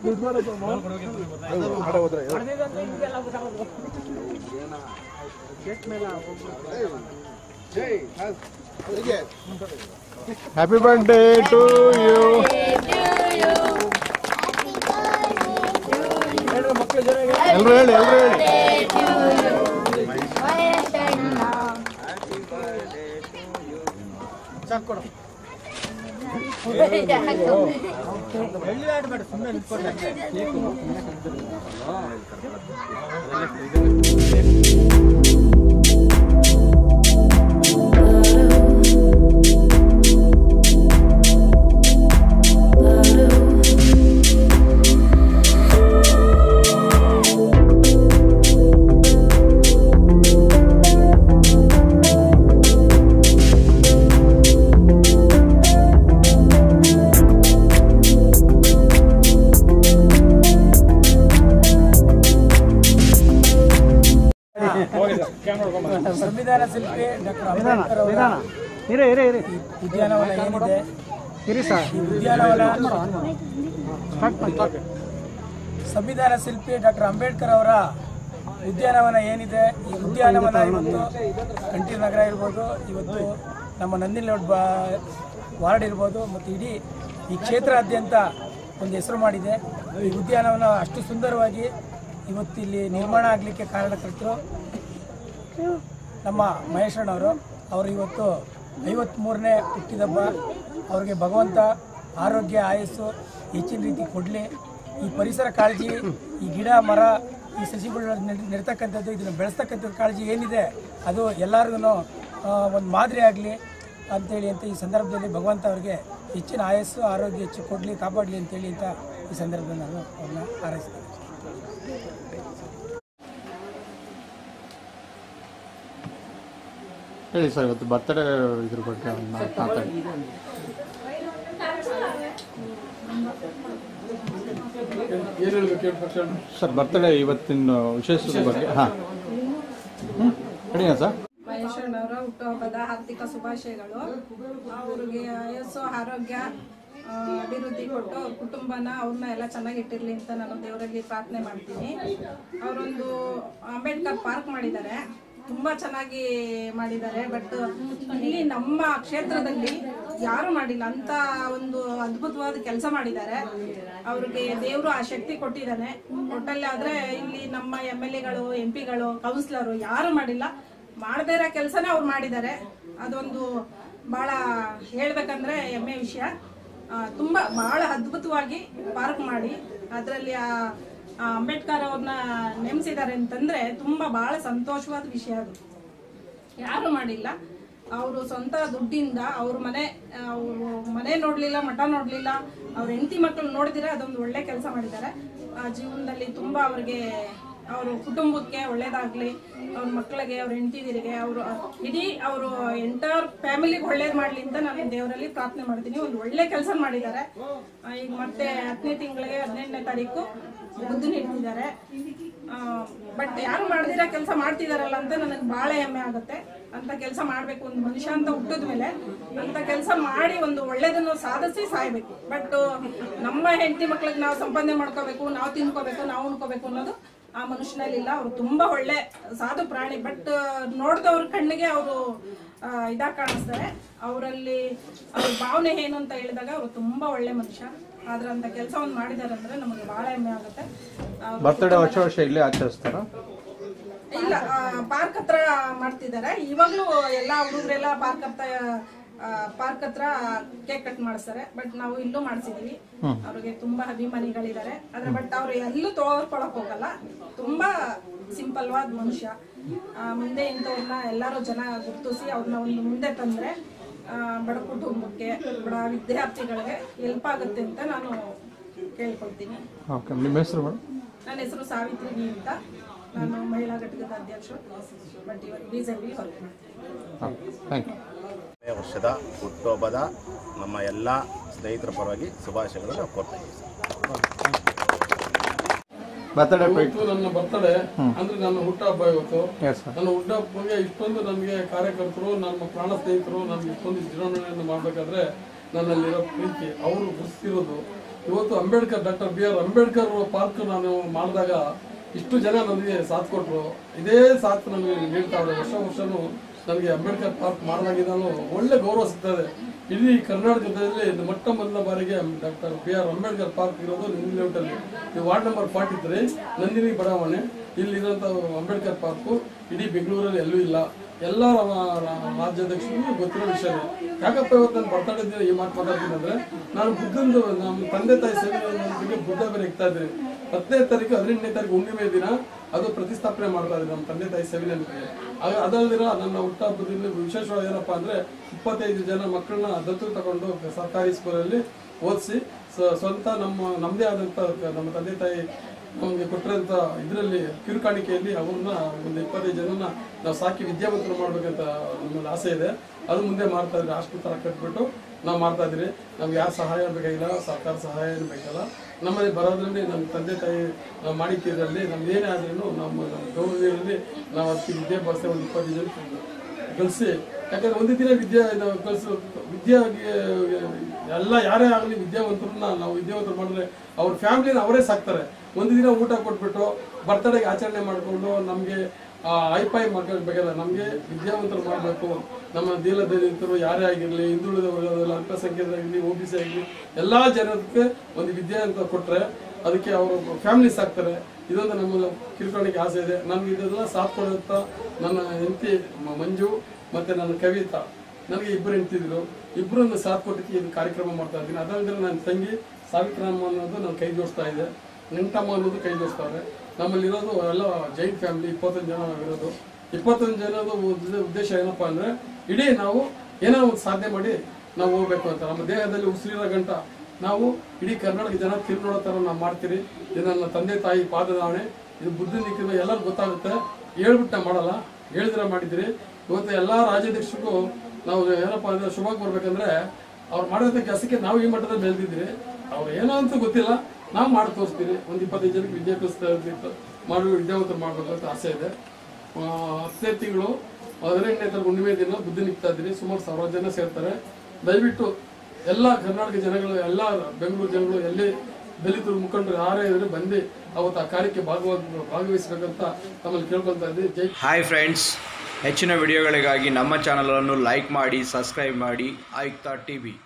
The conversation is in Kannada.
ಹ್ಯಾಪಿ ಬರ್ಡೇ ಟು ಯು ಎಲ್ರು ಹೇಳಿ ಎಲ್ರು ಹೇಳಿ ಸಂವಿಧಾನ ಶಿಲ್ಪಿ ಡಾಕ್ಟರ್ ಅಂಬೇಡ್ಕರ್ ಅವರ ಇರೇ ಇರೇ ಇರೇ ಉದ್ಯಾನವನ ಏನಿದೆ ಇರಿ ಸರ್ ಈ ಉದ್ಯಾನವನ ಸಂವಿಧಾನ ಶಿಲ್ಪಿ ಡಾಕ್ಟರ್ ಅಂಬೇಡ್ಕರ್ ಅವರ ಉದ್ಯಾನವನ ಏನಿದೆ ಈ ಉದ್ಯಾನವನ ಇವತ್ತು ಕಂಠೀರ್ ನಗರ ಇರ್ಬೋದು ಇವತ್ತು ನಮ್ಮ ನಂದಿನೋಡ್ ಬಾ ವಾರ್ಡ್ ಇರ್ಬೋದು ಮತ್ತು ಇಡೀ ಈ ಕ್ಷೇತ್ರಾದ್ಯಂತ ಒಂದು ಹೆಸರು ಮಾಡಿದೆ ಈ ಉದ್ಯಾನವನ ಅಷ್ಟು ಸುಂದರವಾಗಿ ಇವತ್ತು ಇಲ್ಲಿ ನಿರ್ಮಾಣ ಆಗಲಿಕ್ಕೆ ಕಾರಣಕರ್ತರು ನಮ್ಮ ಮಹೇಶಣ್ಣವರು ಅವರು ಇವತ್ತು ಐವತ್ತ್ಮೂರನೇ ಹುಟ್ಟಿದಬ್ಬ ಅವ್ರಿಗೆ ಭಗವಂತ ಆರೋಗ್ಯ ಆಯಸ್ಸು ಹೆಚ್ಚಿನ ರೀತಿ ಕೊಡಲಿ ಈ ಪರಿಸರ ಕಾಳಜಿ ಈ ಗಿಡ ಮರ ಈ ಸಸಿಗಳು ನೆಡ್ತಕ್ಕಂಥದ್ದು ಇದನ್ನು ಬೆಳೆಸ್ತಕ್ಕಂಥದ್ದು ಕಾಳಜಿ ಏನಿದೆ ಅದು ಎಲ್ಲರಿಗೂ ಒಂದು ಮಾದರಿ ಆಗಲಿ ಅಂತೇಳಿ ಅಂತ ಈ ಸಂದರ್ಭದಲ್ಲಿ ಭಗವಂತ ಅವರಿಗೆ ಹೆಚ್ಚಿನ ಆಯಸ್ಸು ಆರೋಗ್ಯ ಹೆಚ್ಚು ಕೊಡಲಿ ಕಾಪಾಡಲಿ ಅಂತೇಳಿ ಅಂತ ಈ ಸಂದರ್ಭದಲ್ಲಿ ನಾನು ಅವ್ರನ್ನ ಹಾರೈಸ್ತೇನೆ ಹೇಳಿ ಸರ್ ಇವತ್ತು ಬರ್ತಡೇ ಇದ್ರ ಬಗ್ಗೆ ಒಂದು ಮಾತಾಡಿ ಸರ್ ಬರ್ತಡೇ ಇವತ್ತಿನ ವಿಶೇಷದ ಬಗ್ಗೆ ಹಾಂ ಹೇಳಿ ಸರ್ ಮಹೇಶಣ್ಣವರ ಹುಟ್ಟುಹಬ್ಬದ ಹಾರ್ದಿಕ ಶುಭಾಶಯಗಳು ಅವ್ರಿಗೆ ಆಯಸ್ಸು ಆರೋಗ್ಯ ಆ, ಅಭಿವೃದ್ಧಿ ಕೊಟ್ಟು ಅವ್ರ ಕುಟುಂಬನ ಅವ್ರನ್ನ ಎಲ್ಲ ಚೆನ್ನಾಗಿಟ್ಟಿರ್ಲಿ ಅಂತ ನಾನು ದೇವರಲ್ಲಿ ಪ್ರಾರ್ಥನೆ ಮಾಡ್ತೀನಿ ಅವರೊಂದು ಅಂಬೇಡ್ಕರ್ ಪಾರ್ಕ್ ಮಾಡಿದ್ದಾರೆ ತುಂಬಾ ಚೆನ್ನಾಗಿ ಮಾಡಿದ್ದಾರೆ ಬಟ್ ಇಲ್ಲಿ ನಮ್ಮ ಕ್ಷೇತ್ರದಲ್ಲಿ ಯಾರು ಮಾಡಿಲ್ಲ ಅಂತ ಒಂದು ಅದ್ಭುತವಾದ ಕೆಲಸ ಮಾಡಿದ್ದಾರೆ ಅವ್ರಿಗೆ ದೇವರು ಆ ಶಕ್ತಿ ಕೊಟ್ಟಿದ್ದಾನೆ ಒಟ್ಟಲ್ಲಿ ಆದ್ರೆ ಇಲ್ಲಿ ನಮ್ಮ ಎಮ್ ಎಲ್ ಎಗಳು ಎಂ ಪಿಗಳು ಕೌನ್ಸಿಲರು ಯಾರು ಮಾಡಿಲ್ಲ ಮಾಡದೇ ಇರೋ ಕೆಲಸನೇ ಅವ್ರು ಮಾಡಿದ್ದಾರೆ ಅದೊಂದು ಬಹಳ ಹೇಳ್ಬೇಕಂದ್ರೆ ಹೆಮ್ಮೆ ವಿಷಯ ಆ, ತುಂಬಾ ಬಹಳ ಅದ್ಭುತವಾಗಿ ಪಾರ್ಕ್ ಮಾಡಿ ಅದರಲ್ಲಿ ಆ ಆ ಅಂಬೇಡ್ಕರ್ ಅವ್ರನ್ನ ನೇಮಿಸಿದ್ದಾರೆ ಅಂತಂದ್ರೆ ತುಂಬಾ ಬಹಳ ಸಂತೋಷವಾದ ವಿಷಯ ಅದು ಯಾರು ಮಾಡಿಲ್ಲ ಅವರು ಸ್ವಂತ ದುಡ್ಡಿಂದ ಅವ್ರ ಮನೆ ಅವರು ಮನೆ ನೋಡ್ಲಿಲ್ಲ ಮಠ ನೋಡ್ಲಿಲ್ಲ ಅವ್ರ ಹೆಂಡತಿ ಮಕ್ಕಳು ನೋಡಿದಿರ ಅದೊಂದು ಒಳ್ಳೆ ಕೆಲಸ ಮಾಡಿದ್ದಾರೆ ಆ ಜೀವನದಲ್ಲಿ ತುಂಬಾ ಅವ್ರಿಗೆ ಅವರು ಕುಟುಂಬಕ್ಕೆ ಒಳ್ಳೇದಾಗ್ಲಿ ಅವ್ರ ಮಕ್ಕಳಿಗೆ ಅವ್ರ ಹೆಂಡತಿದಿರಿಗೆ ಅವರು ಇಡೀ ಅವರು ಎಂಟರ್ ಫ್ಯಾಮಿಲಿಗೆ ಒಳ್ಳೇದ್ ಮಾಡ್ಲಿ ಅಂತ ನಾನು ದೇವರಲ್ಲಿ ಪ್ರಾರ್ಥನೆ ಮಾಡ್ತೀನಿ ಒಂದು ಒಳ್ಳೆ ಕೆಲಸ ಮಾಡಿದ್ದಾರೆ ಆ, ಈಗ ಮತ್ತೆ ಹತ್ತನೇ ತಿಂಗಳಿಗೆ ಹದಿನೆಂಟನೇ ತಾರೀಕು ಬುದ್ಧಿ ಇಡ್ತಿದ್ದಾರೆ ಬಟ್ ಯಾರು ಮಾಡ್ದಿರೋ ಕೆಲಸ ಮಾಡ್ತಿದಾರಲ್ಲ ಅಂತ ನನಗೆ ಬಹಳ ಹೆಮ್ಮೆ ಆಗುತ್ತೆ ಅಂತ ಕೆಲಸ ಮಾಡ್ಬೇಕು ಒಂದು ಮನುಷ್ಯ ಅಂತ ಹುಟ್ಟಿದ ಮೇಲೆ ಅಂತ ಕೆಲಸ ಮಾಡಿ ಒಂದು ಒಳ್ಳೇದನ್ನು ಸಾಧಿಸಿ ಸಾಯ್ಬೇಕು ಬಟ್ ನಮ್ಮ ಹೆಂಡತಿ ಮಕ್ಳಿಗೆ ನಾವು ಸಂಪಾದನೆ ಮಾಡ್ಕೋಬೇಕು ನಾವು ತಿನ್ಕೋಬೇಕು ನಾವು ಉಣ್ಕೋಬೇಕು ಅನ್ನೋದು ಆ ಮನುಷ್ಯನಲ್ಲಿ ಇಲ್ಲ ಅವ್ರು ತುಂಬಾ ಒಳ್ಳೆ ಸಾಧು ಪ್ರಾಣಿ ಬಟ್ ನೋಡ್ದವ್ರ ಕಣ್ಣಿಗೆ ಅವರು ಇದಾಗಿ ಕಾಣಿಸ್ತಾರೆ ಅವರಲ್ಲಿ ಅವ್ರ ಭಾವನೆ ಏನು ಅಂತ ಹೇಳಿದಾಗ ಅವರು ತುಂಬಾ ಒಳ್ಳೆ ಮನುಷ್ಯ ಆದ್ರೆ ಅಂತ ಕೆಲಸ ಒಂದು ಮಾಡಿದಾರೆ ಅಂದ್ರೆ ನಮಗೆ ಬಹಳ ಹೆಮ್ಮೆ ಆಗುತ್ತೆ ಅವ್ರು ಬರ್ತಡೇ ವರ್ಷ ವರ್ಷ ಇಲ್ಲೇ ಆಚರಿಸ್ತಾರ ಇಲ್ಲ ಪಾರ್ಕ್ ಹತ್ರ ಮಾಡ್ತಿದ್ದಾರೆ ಇವಾಗ್ಲೂ ಎಲ್ಲಾ ಹುಡುಗರೆಲ್ಲ ಪಾರ್ಕ್ ಹತ್ರ ಪಾರ್ಕ್ ಹತ್ರ ಕೇಕ್ ಕಟ್ ಮಾಡಿಸ್ತಾರೆ ಬಟ್ ನಾವು ಇಲ್ಲೂ ಮಾಡಿಸಿದೀವಿ ಅವ್ರಿಗೆ ತುಂಬಾ ಅಭಿಮಾನಿಗಳಿದ್ದಾರೆ ಆದ್ರೆ ಬಟ್ ಅವ್ರು ಎಲ್ಲೂ ತೋರ್ಕೊಳಕ್ ಹೋಗಲ್ಲ ತುಂಬಾ ಸಿಂಪಲ್ ವಾದ ಮನುಷ್ಯ ಆ, ಮುಂದೆ ಇಂಥವ್ರನ್ನ ಎಲ್ಲರೂ ಜನ ಗುರುತಿಸಿ ಅವ್ರನ್ನ ಒಂದು ಮುಂದೆ ತಂದ್ರೆ ಆ, ಬಡ ಕುಟುಂಬಕ್ಕೆ ಬಡ ವಿದ್ಯಾರ್ಥಿಗಳಿಗೆ ಹೆಲ್ಪ್ ಆಗುತ್ತೆ ಅಂತ ನಾನು ಕೇಳ್ಕೊಳ್ತೀನಿ ಓಕೆ ನಿಮ್ಮ ಹೆಸರು ಮೇಡಮ್ ನನ್ನ ಹೆಸರು ಸಾವಿತ್ರಿ ವಿ ಅಂತ ನಾನು ಮಹಿಳಾ ಘಟಕದ ಅಧ್ಯಕ್ಷರು ಬಟ್ ಇವಾಗ ಬಿಜೆಪಿ ವರ್ಕ್ ಮಾಡ್ತೀನಿ ಹಾಂ ಥ್ಯಾಂಕ್ ಯು ಹತ್ತನೇ ವರ್ಷದ ಹುಟ್ಟುಹಬ್ಬದ ನಮ್ಮ ಎಲ್ಲ ಸ್ನೇಹಿತರ ಪರವಾಗಿ ಶುಭಾಶಯಗಳನ್ನು ನಾವು ಕೋರ್ತಾ ಇದ್ದೀವಿ ಸರ್ ಬರ್ತಡೇ ಇವತ್ತು ನನ್ನ ಬರ್ತಡೆ ಅಂದ್ರೆ ನನ್ನ ಹುಟ್ಟಹಬ್ಬ ಇವತ್ತು ಎಸ್ ಸರ್ ನನ್ನ ಹುಟ್ಟಹಬ್ಬಗೆ ಇಷ್ಟೊಂದು ನನಗೆ ಕಾರ್ಯಕರ್ತರು ನಮ್ಮ ಪ್ರಾಣ ಸ್ನೇಹಿತರು ನನಗೆ ಇಷ್ಟೊಂದು ವಿಜೃಂಭಣೆಯನ್ನು ಮಾಡಬೇಕಾದ್ರೆ ನನ್ನಲ್ಲಿರೋ ಪ್ರೀತಿ ಅವರು ಗುರುತಿರೋದು ಇವತ್ತು Ambedkar doctor B R Ambedkar park ನಾನು ಮಾಡಿದಾಗ ಇಷ್ಟು ಜನ ನನಗೆ ಸಾಥ್ ಕೊಟ್ಟರು ಇದೇ ಸಾಥ್ ನನಗೆ ನೀಡ್ತಾವ್ರೆ ವರ್ಷ ವರ್ಷನೂ ನನಗೆ ಅಂಬೇಡ್ಕರ್ ಪಾರ್ಕ್ ಮಾಡಿದಾಗಿದ್ದಾನು ಒಳ್ಳೆ ಗೌರವ ಸಿಗ್ತದೆ ಇಡೀ ಕರ್ನಾಟಕದಲ್ಲಿ ಇದು ಮೊಟ್ಟ ಮೊದಲ ಬಾರಿಗೆ doctor B R Ambedkar park ಇರೋದು ನಂದಿನಿ ಲೇಔಟಲ್ಲಿ ಇದು ward number forty three Nandini ಬಡಾವಣೆ ಇಲ್ಲಿರೋಂಥ ಅಂಬೇಡ್ಕರ್ ಪಾರ್ಕು ಇಡೀ ಬೆಂಗಳೂರಲ್ಲಿ ಎಲ್ಲೂ ಇಲ್ಲ ಎಲ್ಲ ರಾ- ರಾ- ರಾಜ್ಯಾಧ್ಯಕ್ಷರಿಗೂ ಗೊತ್ತಿರೋ ವಿಷಯ ಯಾಕಪ್ಪ ಇವತ್ತು ನಾನು ಬರ್ತಡೇ ದಿನ ಈ ಮಾತು ಮಾತಾಡ್ತೀನಿ ಅಂದ್ರೆ ನಾನು ಬುದ್ಧಂದು ನಮ್ಮ ತಂದೆ ತಾಯಿ ಸೇವೆ ಬುದ್ಧ ಬೇರೆ ಇಕ್ತಾ ಇದ್ದೀನಿ ಹತ್ತನೇ ತಾರೀಕು ಹದಿನೆಂಟನೇ ತಾರೀಕು ಹುಣ್ಣಿಮೆ ದಿನ ಅದು ಪ್ರತಿಷ್ಠಾಪನೆ ಮಾಡ್ತಾ ಇದ್ದೀನಿ ನಮ್ಮ ತಂದೆ ತಾಯಿ ಸೇವೆ ನೆನಪಿಗೆ ಆಗ ಅದಲ್ದಿರ ನನ್ನ ಹುಟ್ಟಹಬ್ಬದಲ್ಲಿ ವಿಶೇಷವಾಗಿ ಏನಪ್ಪಾ ಅಂದ್ರೆ ಇಪ್ಪತ್ತೈದು ಜನ ಮಕ್ಕಳನ್ನ ದತ್ತು ತಗೊಂಡು ಸರ್ಕಾರಿ ಸ್ಕೂಲಲ್ಲಿ ಓದಿಸಿ ಸ್ವಂತ ನಮ್ಮ ನಮ್ಮದೇ ಆದಂಥ ನಮ್ಮ ತಂದೆ ತಾಯಿ ನಮಗೆ ಕೊಟ್ಟಿರೋಂಥ ಇದರಲ್ಲಿ ಕಿರುಕಾಣಿಕೆಯಲ್ಲಿ ಅವ್ರನ್ನ ಒಂದು ಇಪ್ಪತ್ತೈದು ಜನನ ನಾವು ಸಾಕಿ ವಿದ್ಯಾವಂತರು ಮಾಡ್ಬೇಕಂತ ನಮ್ಮಲ್ಲಿ ಆಸೆ ಇದೆ ಅದು ಮುಂದೆ ಮಾಡ್ತಾ ಇದ್ರೆ ಹಾಸ್ಟೆಲ್ ಥರ ಕಟ್ಬಿಟ್ಟು ನಾವು ಮಾಡ್ತಾ ಇದ್ರಿ ನಮ್ಗೆ ಯಾರು ಸಹಾಯ ಬೇಕಾಗಿಲ್ಲ ಸರ್ಕಾರ ಸಹಾಯ ಏನು ಬೇಕಲ್ಲ ನಮ್ಮಲ್ಲಿ ಬರೋದ್ರಲ್ಲಿ ನಮ್ಮ ತಂದೆ ತಾಯಿ ನಾವು ಮಾಡಿದ್ದೀರಲ್ಲಿ ನಮ್ದು ಏನೇ ಆದ್ರೂ ನಮ್ಮ ನಮ್ಮ ಗೌರವದಲ್ಲಿ ನಾವು ಅದಕ್ಕೆ ವಿದ್ಯಾಭ್ಯಾಸ ಒಂದು ಇಪ್ಪತ್ತೈದು ಜನ ಕಲಿಸಿ ಯಾಕಂದ್ರೆ ಒಂದು ದಿನ ವಿದ್ಯೆ ನಾವು ಕಲಿಸು ವಿದ್ಯೆ ಎಲ್ಲ ಯಾರೇ ಆಗಲಿ ವಿದ್ಯಾವಂತರನ್ನ ನಾವು ವಿದ್ಯಾವಂತರು ಮಾಡಿದ್ರೆ ಅವ್ರ ಫ್ಯಾಮಿಲಿನ ಅವರೇ ಸಾಕ್ತಾರೆ ಒಂದು ದಿನ ಊಟ ಕೊಟ್ಬಿಟ್ಟು ಬರ್ತಡೆಗೆ ಆಚರಣೆ ಮಾಡಿಕೊಂಡು ನಮಗೆ ಐಪೈ ಮಾಡ್ಕೊಳ್ಬೇಕಲ್ಲ ನಮಗೆ ವಿದ್ಯಾವಂತರು ಮಾಡಬೇಕು ನಮ್ಮ ದೀನ ದಲಿತರು ಯಾರೇ ಆಗಿರಲಿ ಹಿಂದುಳಿದ ವರ್ಗದಲ್ಲಿ ಅಲ್ಪಸಂಖ್ಯಾತರಾಗಲಿ ಒ ಬಿ ಸಿ ಆಗಲಿ ಎಲ್ಲ ಜನಕ್ಕೆ ಒಂದು ವಿದ್ಯೆ ಅಂತ ಕೊಟ್ಟರೆ ಅದಕ್ಕೆ ಅವರು ಫ್ಯಾಮಿಲಿ ಸಾಕ್ತಾರೆ ಇದೊಂದು ನಮ್ಮ ಕಿರುಕಾಣಿಕೆ ಆಸೆ ಇದೆ ನನಗೆ ಇದೆಲ್ಲ ಸಾಥ್ ಕೊಡುವಂಥ ನನ್ನ ಹೆಂಡತಿ ಮ- ಮಂಜು ಮತ್ತು ನನ್ನ ಕವಿತಾ ನನಗೆ ಇಬ್ಬರು ಹೆಂಡ್ತಿದ್ರು ಇಬ್ಬರನ್ನು ಸಾಥ್ ಕೊಟ್ಟಿಕ್ಕೆ ಇದು ಕಾರ್ಯಕ್ರಮ ಮಾಡ್ತಾ ಇದ್ದೀನಿ ಅದಲ್ಲದೆ ನನ್ನ ತಂಗಿ ಸಾವಿತ್ರಮ್ಮ ಅನ್ನೋದು ನನ್ನ ಕೈ ಜೋಡಿಸ್ತಾ ಇದೆ ನೆಂಟಮ್ಮ ಅನ್ನೋದು ಕೈ ಜೋಡಿಸ್ತಾರೆ ನಮ್ಮಲ್ಲಿರೋದು ಎಲ್ಲ ಜೈಂಟ್ ಫ್ಯಾಮಿಲಿ ಇಪ್ಪತ್ತೊಂದು ಜನ ನಾವಿರೋದು ಇಪ್ಪತ್ತೊಂದು ಜನದ ಉದ್ದ- ಉದ್ದೇಶ ಏನಪ್ಪ ಅಂದರೆ ಇಡೀ ನಾವು ಏನೋ ಒಂದು ಸಾಧನೆ ಮಾಡಿ ನಾವು ಹೋಗ್ಬೇಕು ಅಂತ ನಮ್ಮ ದೇಹದಲ್ಲಿ ಉಸಿರಿರೋ ಗಂಟ ನಾವು ಇಡೀ ಕರ್ನಾಟಕ ಜನ ತಿರುನೋಡೋ ಥರ ನಾವು ಮಾಡ್ತೀರಿ ಇದು ನನ್ನ ತಂದೆ ತಾಯಿ ಪಾದದಾವಣೆ ಇದು ಬುದ್ಧಿ ನಿಕ್ಕಿದ ಎಲ್ಲರಿಗೂ ಗೊತ್ತಾಗುತ್ತೆ ಹೇಳ್ಬಿಟ್ಟು ನಾವು ಮಾಡಲ್ಲ ಹೇಳಿದ್ರೆ ಮಾಡಿದ್ದೀರಿ ಇವತ್ತು ಎಲ್ಲ ರಾಜ್ಯಾಧ್ಯಕ್ಷರಿಗೂ ನಾವು ಏನಪ್ಪ ಅಂದ್ರೆ ಶುಭ ಬರ್ಬೇಕಂದ್ರೆ ಅವ್ರು ಮಾಡಿದ ಕೆಲಸಕ್ಕೆ ನಾವು ಈ ಮಟ್ಟದಲ್ಲಿ ಬೆಳೆದಿದ್ದೀರಿ ಅವ್ರು ಏನೋ ಅಂತ ಗೊತ್ತಿಲ್ಲ ನಾವು ಮಾಡಿ ತೋರಿಸ್ತೀರಿ ಒಂದು ಇಪ್ಪತ್ತೈದು ಜನಕ್ಕೆ ವಿದ್ಯಾಭ್ಯಾಸ ಮಾಡಿ ವಿದ್ಯಾವಂತರು ಮಾಡಬೇಕು ಅಂತ ಆಸೆ ಇದೆ ಆ, ಹತ್ತನೇ ತಿಂಗಳು ಹದಿನೆಂಟನೇ ತಾರೀಕು ಹುಣ್ಣಿಮೆ ದಿನ ಬುದ್ಧಿ ನಿಗ್ತಾ ಇದ್ದೀರಿ ಸುಮಾರು ಸಾವಿರ ಜನ ಸೇರ್ತಾರೆ ದಯವಿಟ್ಟು ಎಲ್ಲ ಕರ್ನಾಟಕ ಜನಗಳು ಎಲ್ಲ ಬೆಂಗಳೂರು ಜನಗಳು ಎಲ್ಲಿ ದಲಿತರು ಮುಖಂಡರು ಯಾರೇ ಇದ್ರೆ ಬಂದು ಅವತ್ತು ಆ ಕಾರ್ಯಕ್ಕೆ ಭಾಗವ ಭಾಗವಹಿಸಬೇಕಂತ ತಮ್ಮಲ್ಲಿ ಕೇಳ್ಕೊಳ್ತಾ ಇದ್ದೀವಿ ಜೈ ಹಾಯ್ ಫ್ರೆಂಡ್ಸ್ ಹೆಚ್ಚಿನ ವಿಡಿಯೋಗಳಿಗಾಗಿ ನಮ್ಮ ಚಾನಲನ್ನು ಲೈಕ್ ಮಾಡಿ ಸಬ್ಸ್ಕ್ರೈಬ್ ಮಾಡಿ ಆಯುಕ್ತ ಟಿ ವಿ